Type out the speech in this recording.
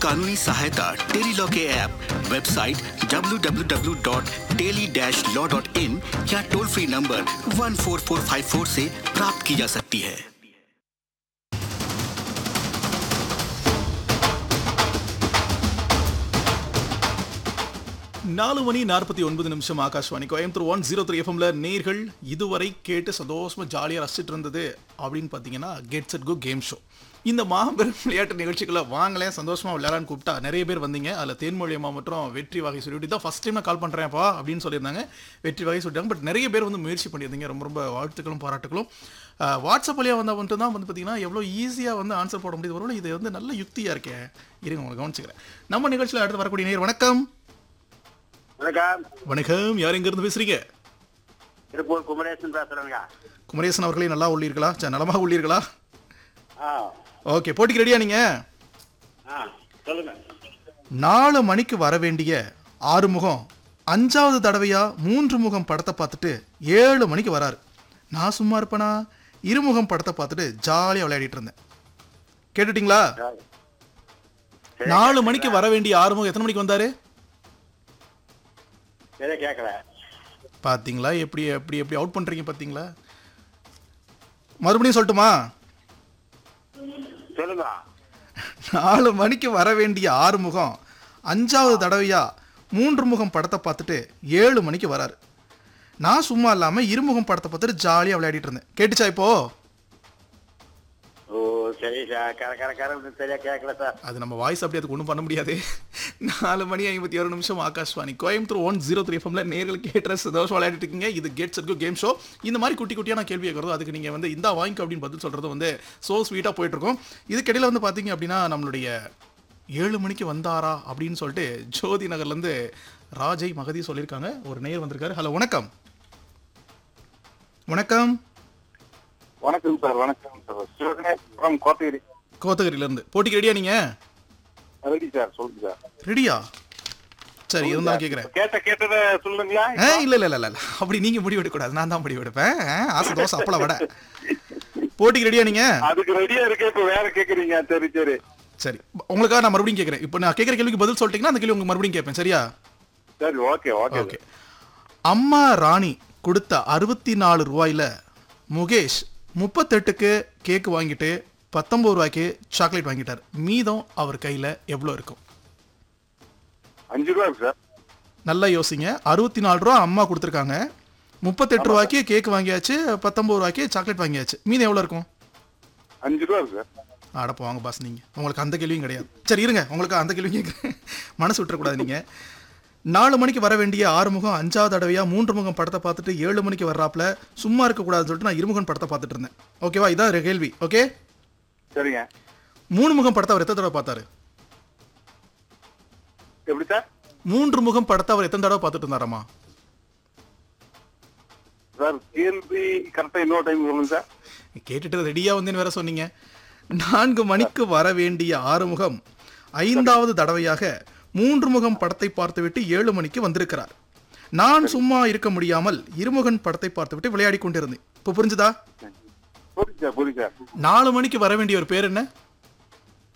कानूनी सहायता tele law के ऐप वेबसाइट www.teli-law.in या टोल फ्री नंबर 14454 से प्राप्त की जा सकती है நாலு மணி நாற்பத்தி ஒன்பது நிமிஷம் Akashvani Coimbatore one zero three எஃப்எம்ல நேர்கள் இதுவரை கேட்டு சந்தோஷமா ஜாலியாக ரசிச்சிட்டு இருந்தது அப்படின்னு பார்த்தீங்கன்னா get set go game show இந்த மாபெரும் விளையாட்டு நிகழ்ச்சிகளை வாங்களேன் சந்தோஷமா விளையாடலான்னு கூப்பிட்டா நிறைய பேர் வந்தீங்க அதில் தேன்மொழியம்மா மற்றும் வெற்றி வகை சொல்லிட்டு தான் ஃபர்ஸ்ட் டைம் நான் கால் பண்ணுறேன்ப்பா அப்படின்னு சொல்லியிருந்தாங்க வெற்றி வகை சொல்லிட்டாங்க பட் நிறைய பேர் வந்து முயற்சி பண்ணியிருந்தீங்க ரொம்ப ரொம்ப வாழ்த்துக்களும் பாராட்டுகளும் அஹ், வாட்ஸ்அப் வழியாக வந்தால் மட்டும் தான் வந்து பார்த்தீங்கன்னா எவ்வளோ ஈஸியாக வந்து ஆன்சர் போட முடியுது ஒருவேளை இது வந்து நல்ல யுக்தியாக இருக்கே இருங்க உங்களை கவனிச்சுக்கிறேன் நம்ம நிகழ்ச்சியில் அடுத்து வரக்கூடிய நேர் வணக்கம் வணக்கம் வணக்கம் யார் எங்க இருந்து பேசுறீங்க திருப்பூர் குமரேசன் பேசுறேங்க குமரேசன் அவர்களே நல்லா உள்ளீர்களா ச, நலமாக உள்ளீர்களா ஆ ஓகே போட்டிக்கு ரெடியா நீங்க ஆ சொல்லுங்க நாலு மணிக்கு வர வேண்டிய ஆறுமுகம் அஞ்சாவது தடவையா மூன்று முகம் படத்தை பார்த்துட்டு ஏழு மணிக்கு வராரு நான் சும்மா இருப்பேனா இருமுகம் படத்தை பார்த்துட்டு ஜாலியாக விளையாடிட்டு இருந்தேன் கேட்டுட்டீங்களா நாலு மணிக்கு வர வேண்டிய ஆறுமுகம் எத்தனை மணிக்கு வந்தாரு சரியா கேட்கல பாத்தீங்களா எப்படி எப்படி எப்படி அவுட் பண்றீங்க பாத்தீங்களா மறுபடியும் சொல்லட்டுமா சொல்லுங்க நாலு மணிக்கு வர வேண்டிய ஆறு முகம் அஞ்சாவது தடவையா மூன்று முகம் படத்தை பார்த்துட்டு ஏழு மணிக்கு வராரு நான் சும்மா இல்லாமல் இருமுகம் படத்தை பார்த்துட்டு ஜாலியாக விளையாடிட்டு இருந்தேன் கேட்டுச்சா இப்போ ஓ சரி சார் கர கர கர சரியா கேட்கல சார் அது நம்ம வாய்ஸ் அப்படி அதுக்கு ஒன்றும் பண்ண முடியாது நாலு மணி ஐம்பத்தி ஒரு நிமிஷம் Akashvani Coimbatore one zero three எஃப்எம்ல நேரில் கேட்ட சந்தோஷம் விளையாடிட்டு இருக்கீங்க இது கேட் சர்க்கு கேம் ஷோ இந்த மாதிரி குட்டி குட்டியான கேள்வி கேட்கறதோ அதுக்கு நீங்கள் வந்து இந்தா வாங்கிக்கோ அப்படின்னு பதில் சொல்கிறது வந்து ஸோ ஸ்வீட்டாக போயிட்டு இருக்கோம் இதுக்கிடையில் வந்து பார்த்தீங்க அப்படின்னா நம்மளுடைய ஏழு மணிக்கு வந்தாரா அப்படின்னு சொல்லிட்டு ஜோதி நகர்லேருந்து ராஜை மகதி சொல்லியிருக்காங்க ஒரு நேர் வந்திருக்காரு ஹலோ வணக்கம் வணக்கம் வணக்கம் சார் வணக்கம் சார் சிவகணேஸ்வரம் கோத்தகிரி கோத்தகிரிலேருந்து போட்டிக்கு ரெடியா நீங்கள் ரெடி சார் சொல்லுங்க சார் ரெடியா சரி இருந்தாலும் கேட்குறேன் கேட்ட கேட்டத சொல்லுங்களா ஆ இல்ல இல்ல இல்ல இல்ல அப்படி நீங்க முடிவு எடுக்கக்கூடாது நான் தான் முடிவு எடுப்பேன் ஆ, ஆசை தோசை அப்பள வடை போட்டிக்கு ரெடியா நீங்க அதுக்கு ரெடியா இருக்க இப்ப வேற கேக்குறீங்க சரி சரி சரி உங்களுக்காக நான் மறுபடியும் கேட்கறேன் இப்போ நான் கேட்குற கேள்விக்கு பதில் சொல்லிட்டீங்கன்னா அந்த கேள்வி உங்களுக்கு மறுபடியும் கேட்பேன் சரியா சரி ஓகே ஓகே ஓகே அம்மா ராணி கொடுத்த அறுபத்தி நாலு ரூபாயில முகேஷ் முப்பத்தெட்டுக்கு கேக் வாங்கிட்டு பத்தொன்பது ரூபாய்க்கு சாக்லேட் வாங்கிட்டார் மீதம் அவர் கையில எவ்வளோ இருக்கும் அஞ்சு ரூபா இருக்கு சார் நல்லா யோசிங்க அறுபத்தி நாலு ரூபா அம்மா கொடுத்துருக்காங்க முப்பத்தெட்டு ரூபாய்க்கு கேக் வாங்கியாச்சு பத்தொன்பது ரூபாய்க்கு சாக்லேட் வாங்கியாச்சு மீதம் எவ்வளோ இருக்கும் அஞ்சு ரூபா இருக்கு சார் அடப்போ வாங்க பாஸ் நீங்கள் உங்களுக்கு அந்த கேள்வியும் கிடையாது சரி இருங்க உங்களுக்கு அந்த கேள்வியும் கேட்குறேன் மனசு விட்டுறக்கூடாது நீங்கள் நாலு மணிக்கு வர வேண்டிய ஆறுமுகம் அஞ்சாவது தடவையா மூன்று முகம் படத்தை பார்த்துட்டு ஏழு மணிக்கு வர்றாப்புல சும்மா இருக்கக்கூடாதுன்னு சொல்லிட்டு நான் இருமுகம் படத்தை பார்த்துட்டு இருந்தேன் ஓகேவா இதான் ஒரு கேள்வி ஓகே சரிங்க மூணு முகம் படத்தை அவர் எத்தனை தடவை பார்த்தாரு எப்படி சார் மூன்று முகம் படத்தை அவர் எத்தனை தடவை பார்த்துட்டு இருந்தாராமா சார் கேள்வி கரெக்டா இன்னொரு டைம் சொல்லுங்க சார் கேட்டுட்டு ரெடியாக வந்தேன்னு வேற சொன்னீங்க நான்கு மணிக்கு வர வேண்டிய ஆறுமுகம் ஐந்தாவது தடவையாக மூன்று முகம் படத்தை பார்த்துவிட்டு ஏழு மணிக்கு வந்திருக்கிறார் நான் சும்மா இருக்க முடியாமல் இருமுகன் படத்தை பார்த்துவிட்டு விளையாடி கொண்டிருந்தேன் இப்போ புரிஞ்சுதா புரியுது சார் புரியுது சார் நாலு மணிக்கு வர வேண்டிய ஒரு பேர் என்ன